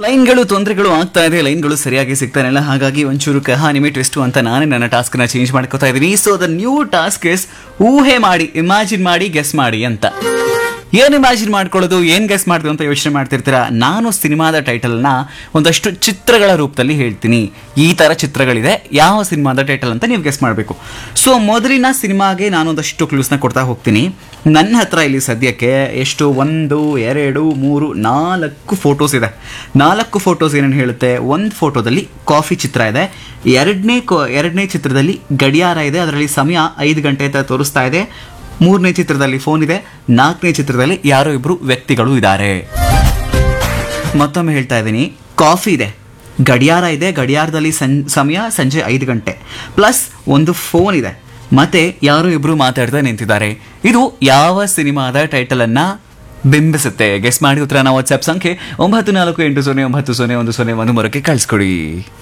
ಲೈನ್ಗಳು ತೊಂದರೆಗಳು ಆಗ್ತಾ ಇದೆ ಲೈನ್ಗಳು ಸರಿಯಾಗಿ ಸಿಗ್ತಾನೆ ಇಲ್ಲ ಹಾಗಾಗಿ ಒಂಚೂರು ಕಹಾನಿಮೆ ಟ್ವಿಸ್ಟು ಅಂತ ನಾನೇ ನನ್ನ ಟಾಸ್ಕ್ನ ಚೇಂಜ್ ಮಾಡ್ಕೋತಾ ಇದ್ದೀನಿ so the new task is ಊಹೆ ಮಾಡಿ ಇಮ್ಯಾಜಿನ್ ಮಾಡಿ ಗೆಸ್ ಮಾಡಿ ಅಂತ ಏನ್ ಇಮ್ಯಾಜಿನ್ ಮಾಡ್ಕೊಳ್ಳೋದು ಏನ್ ಗೆಸ್ ಮಾಡೋದು ಅಂತ ಯೋಚನೆ ಮಾಡ್ತಿರ್ತೀರಾ ನಾನು ಸಿನಿಮಾದ ಟೈಟಲ್ನ ಒಂದಷ್ಟು ಚಿತ್ರಗಳ ರೂಪದಲ್ಲಿ ಹೇಳ್ತೀನಿ ಈ ತರ ಚಿತ್ರಗಳಿದೆ ಯಾವ ಸಿನಿಮಾದ ಟೈಟಲ್ ಅಂತ ನೀವು ಗೆಸ್ ಮಾಡಬೇಕು ಸೊ ಮೊದಲಿನ ಸಿನಿಮಾಗೆ ನಾನು ಒಂದಷ್ಟು ಕ್ಲೂಸ್ನ ಕೊಡ್ತಾ ಹೋಗ್ತೀನಿ ನನ್ನ ಹತ್ರ ಇಲ್ಲಿ ಸದ್ಯಕ್ಕೆ ಎಷ್ಟು ಒಂದು ಎರಡು ಮೂರು ನಾಲ್ಕು ಫೋಟೋಸ್ ಇದೆ ನಾಲ್ಕು ಫೋಟೋಸ್ ಏನೇನು ಹೇಳುತ್ತೆ ಒಂದು ಫೋಟೋದಲ್ಲಿ ಕಾಫಿ ಚಿತ್ರ ಇದೆ ಎರಡನೇ ಎರಡನೇ ಚಿತ್ರದಲ್ಲಿ ಗಡಿಯಾರ ಇದೆ ಅದರಲ್ಲಿ ಸಮಯ ಐದು ಗಂಟೆ ಅಂತ ತೋರಿಸ್ತಾ ಇದೆ ಮೂರನೇ ಚಿತ್ರದಲ್ಲಿ ಫೋನ್ ಇದೆ ನಾಲ್ಕನೇ ಚಿತ್ರದಲ್ಲಿ ಯಾರೋ ಇಬ್ರು ವ್ಯಕ್ತಿಗಳು ಇದ್ದಾರೆ ಮತ್ತೊಮ್ಮೆ ಹೇಳ್ತಾ ಇದ್ದೀನಿ ಕಾಫಿ ಇದೆ ಗಡಿಯಾರ ಇದೆ ಗಡಿಯಾರದಲ್ಲಿ ಸಂ ಸಮಯ ಸಂಜೆ ಐದು ಗಂಟೆ ಪ್ಲಸ್ ಒಂದು ಫೋನ್ ಇದೆ ಮತ್ತೆ ಯಾರೋ ಇಬ್ರು ಮಾತಾಡ್ತಾ ನಿಂತಿದ್ದಾರೆ ಇದು ಯಾವ ಸಿನಿಮಾದ ಟೈಟಲ್ ಅನ್ನ ಬಿಂಬಿಸುತ್ತೆ ಗೆಸ್ ಮಾಡಿ ಉತ್ತರ ನಾವು ವಾಟ್ಸ್ಆಪ್ ಸಂಖ್ಯೆ ಒಂಬತ್ತು ನಾಲ್ಕು ಎಂಟು ಸೊನ್ನೆ ಒಂಬತ್ತು ಸೊನ್ನೆ ಒಂದು ಸೊನ್ನೆ ಒಂದು ಮೂರಕ್ಕೆ ಕಳಿಸ್ಕೊಡಿ